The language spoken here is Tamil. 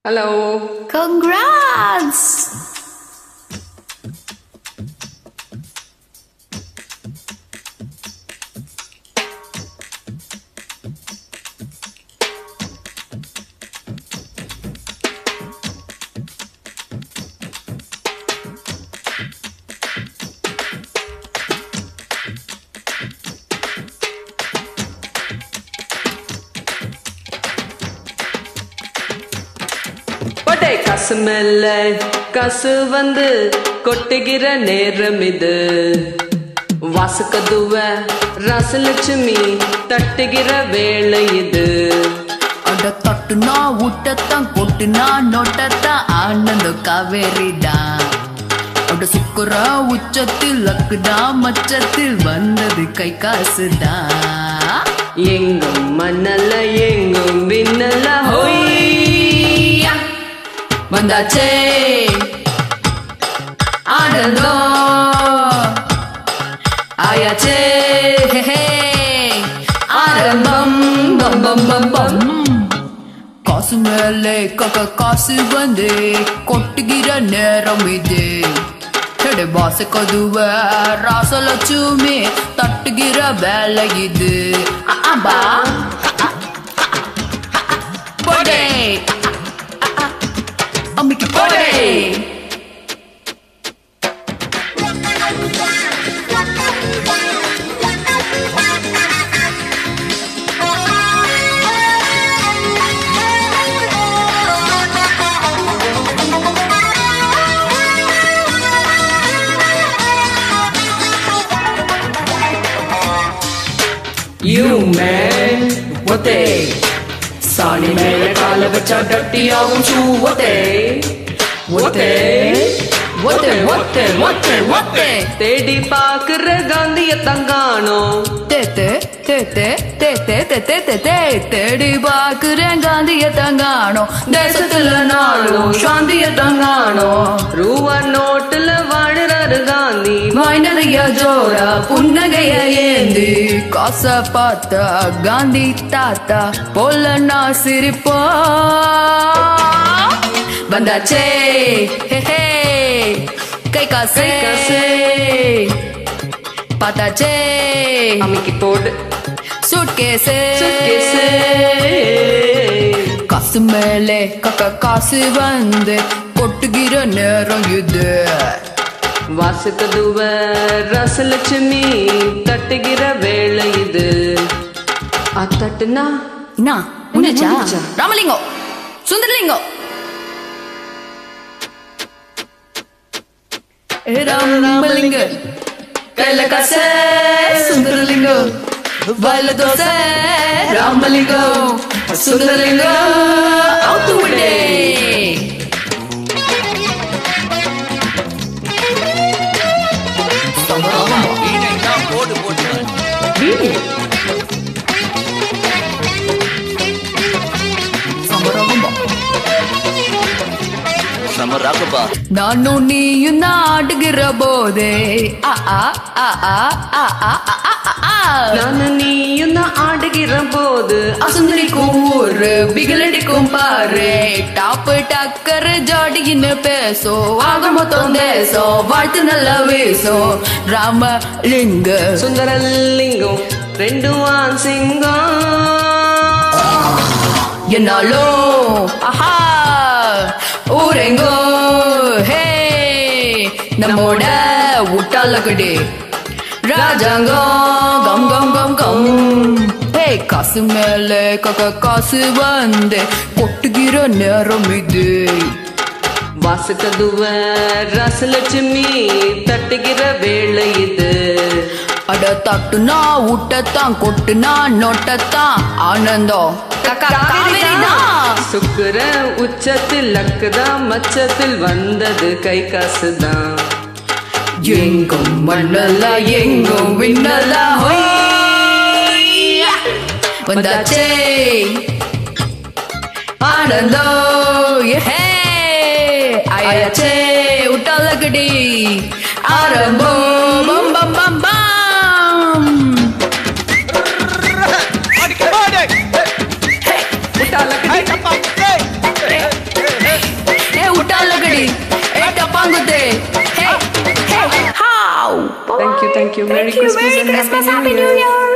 Hello. Congrats! பட்டை காசு மேல காசு வந்து கொட்டுகிற நேரம் இது வாசுக்கதுவ ராசலட்சுமி தட்டுகிற வேலை இது அட தட்டுனா ஊட்டத்தான் கொட்டுனா நோட்டத்தான் ஆனந்த காவேரிதான் அட சுக்குற உச்சத்தில் லக்குடா மச்சத்தில் வந்தது கை காசுதான் எங்கும் மண்ணல்ல எங்கும் விண்ணல்ல ஹோய்யா வந்தாச்சே ஆனந்தம் ஆயாச்சே ஹே, ஹே. ஆரம்பம் பம் பம் பம் பம் காசு மேலே கக்க காசு வந்து கொட்டுகிற நேரம் இது எடை பாச கதுவ ராசலட்சுமி தட்டுகிற வேலை இது அ, அ, பா. அ, அ, அ, அ, போடே அம்மிக்கு போடே You man ஒத்தே சாணி மேல கால வச்சா டட்டியாகும் ஷூ ஒத்தே ஒத்தே ஒத்தே ஒத்தே ஒத்தே ஒத்தே தேடி பாக்குற காந்திய தங்கானோ தே தே தே தே தே தே தே தே தே தே தேடி பாக்குறேன் காந்திய தங்கானோ தேசத்துல நாளும் சாந்திய தங்கானோ ரூபா நோட்டுல வாழுறாரு காந்தி வாய் நிறைய ஜோரா புன்னகைய ஏந்தி காச பார்த்தா காந்தி தாத்தா போல நான் சிரிப்பா வந்தாச்சே ஹே, ஹே. கை காசே கை காசே. பார்த்தாச்சே அம்மிக்கு போடு சூட்கேஸே சுட்கேஸே. காசு மேலே கக்க காசு வந்து கொட்டுகிற நேரம் இது வாசுக்கதுவ ரசலட்சுமி தட்டுகிற வேலை இது அத்தட்டுனா என்ன உன்னச்சா முடிஞ்சா? ராமலிங்கம் சுந்தரலிங்கம் ஏ ராமலிங்க கையில காசே சுந்தரலிங்கம் வயல தோசை ராமலிங்கம் சுந்தரலிங்கம் அவுத்து விடே போடு போட்டு சமரகம்பா செம ராகப்பா நானும் நீயும் நாடுகிற போதே ஆ ஆ ஆ ஆ ஆ ஆ ஆ ஆ ஆ நானு நீயும் தான் ஆடுகிற போது அசுந்தரிக்கும் ஊரு பிகிலடிக்கும் பாரு டாப்பு டக்கர் ஜாடின்னு பேசும் ஆக மொத்தம் தேசம் வாழ்த்து நல்ல வீசும் ராமலிங்க சுந்தரலிங்கம் ரெண்டு வான் சிங்கம் என்னாலும் ஆஹா ஊரெங்கோ ஹே நம்மோட உட்டாலகடி ராஜாங்கம் come come come come hey காசு மேல கக்க காசு வந்து கொட்டுகிற நேரம் இது வாசுக்கதுவ ரசலட்சுமி தட்டுகிற வேலை இது அட தட்டுனா ஊட்டத்தான் கொட்டுனா நோட்டத்தான் ஆனந்தம் கக்கா காவேரிதான் சுக்குர உச்சத்தில் லக்குதா மச்சத்தில் வந்தது கை காசுதான் எங்கும் மண்ணல எங்கும் விண்ணல ஹொய்யா. வந்தாச்சே ஆனந்தோ ஏஹே ஆயாச்சே உட்டாலக்கடி ஆரம்பம் பம் பம் பம் பம் அடிக்க போடு விட்டாலக்கடி. ஐ, அப்பா, ஏய், ஏய், ஏய், தகடி ஏட்ட பாங்குதே ஹே ஹே ஹாவ் Thank you, thank you. Merry Thank you. Christmas Merry and Happy Christmas, New Happy Year. New Year.